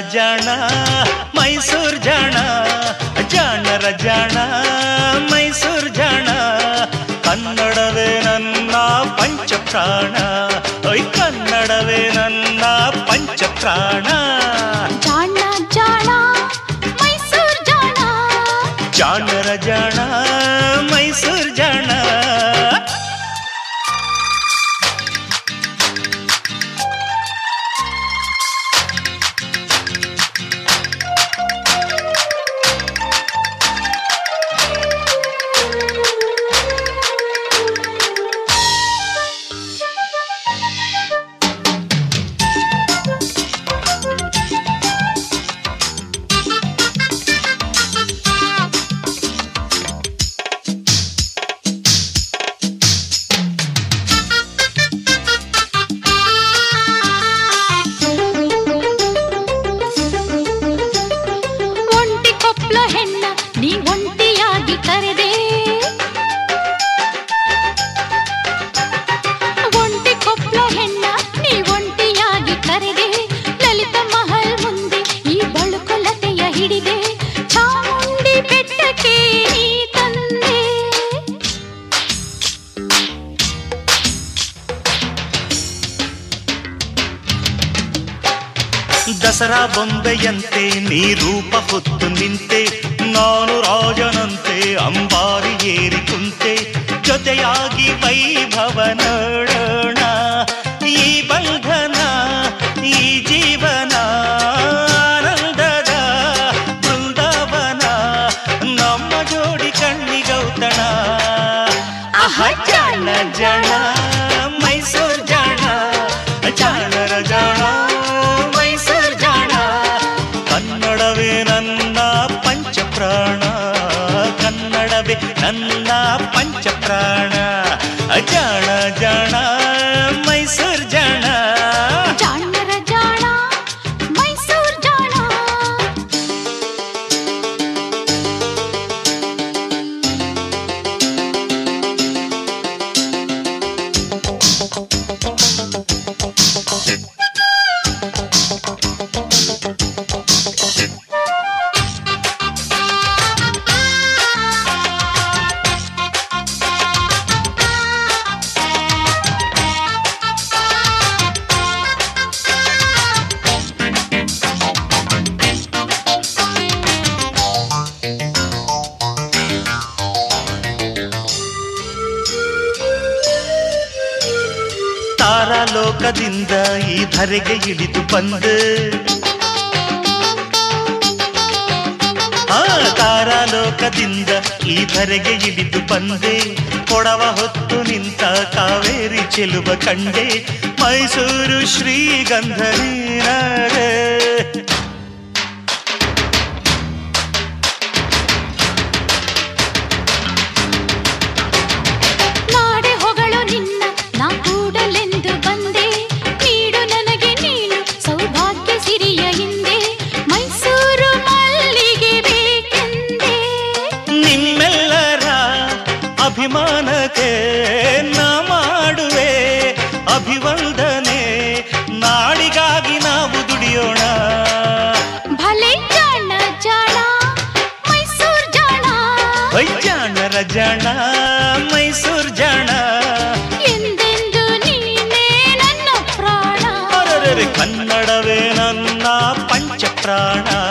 ಜಾಣ ಮೈಸೂರ್ ಜಾಣ ಜಾಣರ ಜಾಣ ಮೈಸೂರ್ ಜಾಣ ಕನ್ನಡವೇ ನನ್ನ ಪಂಚಪ್ರಾಣ ಒಯ್ ಕನ್ನಡವೇ ನನ್ನ ಪಂಚಪ್ರಾಣ ಜಾಣ ಜಾಣ ಮೈಸೂರ್ ಜಾಣ ಜಾಣರ ಜಾಣ ಮೈಸೂರ್ ಜಾಣ ಒಂಟಿ ಕೊಪ್ಲ ಹೆಣ್ಣ ನೀ ಒಂಟಿಯಾಗಿ ಕರೆದೆ ಒಂಟಿ ಕೊಪ್ಲ ಹೆಣ್ಣ ನೀ ಒಂಟಿಯಾಗಿ ಕರೆದೆ ಲಲಿತ ಮಹಲ್ ಮುಂದೆ ಈ ಬಳುಕೊಲತೆಯ ಹಿಡಿದೆ ಚಾಮುಂಡಿ ಬೆಟ್ಟಕ್ಕೆ ನೀ ತಂದೆ ದಸರಾ ಬೊಂಬೆಯಂತೆ ನೀ ರೂಪ ಹೊತ್ತು ನಿಂತೆ ನಾನು ರಾಜನಂತೆ ಅಂಬಾರಿ ಏರಿ ಕುಂತೆ ಜೊತೆಯಾಗಿ ವೈಭವ ನೋಡೋಣ ಈ ಬಂಧನ ಈ ಜೀವನ ಆನಂದದ ಬೃಂದಾವನ ನಮ್ಮ ಜೋಡಿ ಕಣ್ಣಿಗೌತಣ ಅಹ ಜಾಣ ಜಾಣ ಮೈಸೂರ್ ಜಾಣ ಜಾಣರ ಜಾಣ ಮೈಸೂರ್ ಜಾಣ ಕನ್ನಡವೇ ನನ್ನ ಪಂಚಪ್ರಾಣ ಕನ್ನಡವೇ ನನ್ನ ಪಂಚಪ್ರಾಣ ಜಾಣ ಜಾಣ ಮೈಸೂರ್ ಜಾಣ ಜಾಣರ ಜಾಣ ಮೈಸೂರ್ ಜಾಣ ತಾರಾಲೋಕದಿಂದ ಈ ಧರೆಗೆ ಇಳಿದು ಬಂದು ಆ ತಾರಾಲೋಕದಿಂದ ಈ ಧರೆಗೆ ಇಳಿದು ಬಂದೆ ಕೊಡವ ಹೊತ್ತು ನಿಂತ ಕಾವೇರಿ ಚೆಲುವ ಕಂಡೆ ಮೈಸೂರು ಶ್ರೀಗಂಧ ನೀನಾರೆ ನಾಡೆ ಹೊಗಳು ನಿನ್ನ ನಾ ಕೂಡಲೆಂದು ಬಂದೆ ನೀಡು ನನಗೆ ನೀನು ಸೌಭಾಗ್ಯ ಸಿರಿಯ ಹಿಂದೆ ಮೈಸೂರು ಮಲ್ಲಿಗೆ ಬೇಕೆಂದೆ ನಿಮ್ಮೆಲ್ಲರ ಅಭಿಮಾನಕ್ಕೆ ನಾ ಮಾಡುವೆ ಅಭಿವಂದನೆ ನಾಡಿಗಾಗಿ ನಾವು ದುಡಿಯೋಣ ಭಲೆ ಜಾಣ ಜಾಣ ಮೈಸೂರ್ ಜಾಣ ಹೊಯ್ ಜಾಣರ ಜಾಣ ಮೈಸೂರ್ ಜಾಣ ಎಂದೆಂದು ನೀನೇ ನನ್ನ ಪ್ರಾಣ ಅರೆರೆರೆ, ಕನ್ನಡವೇ ನನ್ನ ಪಂಚಪ್ರಾಣ